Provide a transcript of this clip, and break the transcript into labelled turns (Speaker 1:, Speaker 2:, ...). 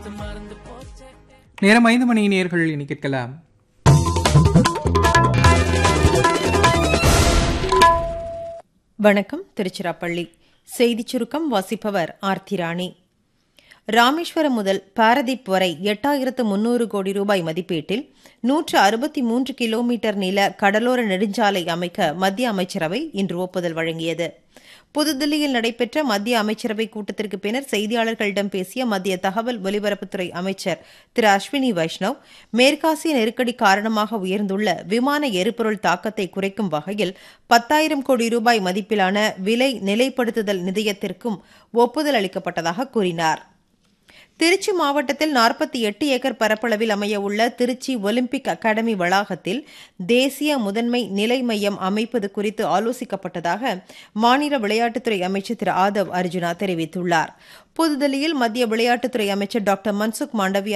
Speaker 1: நேரம் ஐந்து மணி நேர்கள் இனி கேட்கலாம்
Speaker 2: வணக்கம் திருச்சிராப்பள்ளி செய்திச் சுருக்கம் வாசிப்பவர் ஆர்த்தி ராணி ராமேஸ்வரம் முதல் பாரதீப் வரை எட்டாயிரத்து முன்னூறு கோடி ரூபாய் மதிப்பீட்டில் நூற்று அறுபத்தி மூன்று கிலோமீட்டர் நீள கடலோர நெடுஞ்சாலை அமைக்க மத்திய அமைச்சரவை இன்று ஒப்புதல் வழங்கியது புதுதில்லியில் நடைபெற்ற மத்திய அமைச்சரவை கூட்டத்திற்கு பின்னர் செய்தியாளர்களிடம் பேசிய மத்திய தகவல் ஒலிபரப்புத்துறை அமைச்சர் திரு அஸ்வினி வைஷ்ணவ் மேற்காசிய நெருக்கடி காரணமாக உயர்ந்துள்ள விமான எரிபொருள் தாக்கத்தை குறைக்கும் வகையில் பத்தாயிரம் கோடி ரூபாய் மதிப்பிலான விலை நிலைப்படுத்துதல் நிதியத்திற்கும் ஒப்புதல் அளிக்கப்பட்டதாக கூறினார் திருச்சி மாவட்டத்தில் நாற்பத்தி எட்டு ஏக்கர் பரப்பளவில் அமையவுள்ள திருச்சி ஒலிம்பிக் அகாடமி வளாகத்தில் தேசிய முதன்மை நிலை மையம் அமைப்பது குறித்து ஆலோசிக்கப்பட்டதாக மாநில விளையாட்டுத்துறை அமைச்சர் திரு ஆதவ் அர்ஜுனா தெரிவித்துள்ளார் புதுதில்லியில் மத்திய விளையாட்டுத்துறை அமைச்சர் டாக்டர் மன்சுக் மாண்டவியா